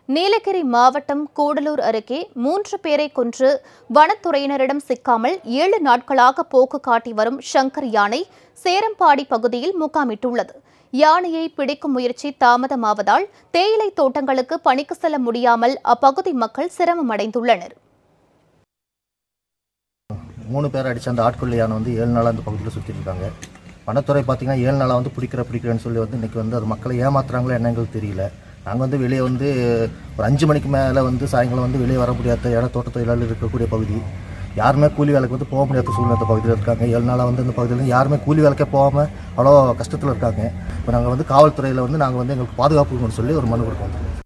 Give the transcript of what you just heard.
நீலகிரி மாவட்டம் கூடலூர் அருகே மூன்று பேரை கொன்று வனத்துறையினரிடம் சிக்காமல் ஏழு நாட்களாக போக்கு காட்டி வரும் சங்கர் யானை சேரம்பாடி பகுதியில் முகாமிட்டுள்ளது யானையை பிடிக்கும் முயற்சி தாமதமாவதால் தேயிலை தோட்டங்களுக்கு பணிக்கு செல்ல முடியாமல் அப்பகுதி மக்கள் சிரமமடைந்துள்ளனர் மூணு பேர் அடிச்ச அந்த ஆட்கொள்ளை யானை வந்து ஏழு நாளாக அந்த பகுதியில் சுற்றிட்டு இருக்காங்க வனத்துறை பார்த்தீங்கன்னா ஏழு நாளாக வந்து பிடிக்கிற பிடிக்கிறேன்னு சொல்லி வந்து இன்றைக்கி வந்து அது மக்களை ஏமாத்துறாங்களோ என்ன எங்களுக்கு தெரியல நாங்கள் வந்து வெளியே வந்து ஒரு அஞ்சு மணிக்கு மேலே வந்து சாயங்காலம் வந்து வெளியே வர முடியாத இடம் தோட்ட தொழிலாளர் இருக்கக்கூடிய பகுதி யாருமே கூலி வேலைக்கு வந்து போக முடியாத சூழ்நிலை அந்த பகுதியில் இருக்காங்க ஏழு நாளாக வந்து இந்த பகுதியில் இருந்து யாருமே கூலி வேலைக்கே போகாமல் அவ்வளோ கஷ்டத்தில் இருக்காங்க இப்போ நாங்கள் வந்து காவல்துறையில் வந்து நாங்கள் வந்து எங்களுக்கு பாதுகாப்பு கொடுக்கணும்னு சொல்லி ஒரு மனு கொடுக்கோம்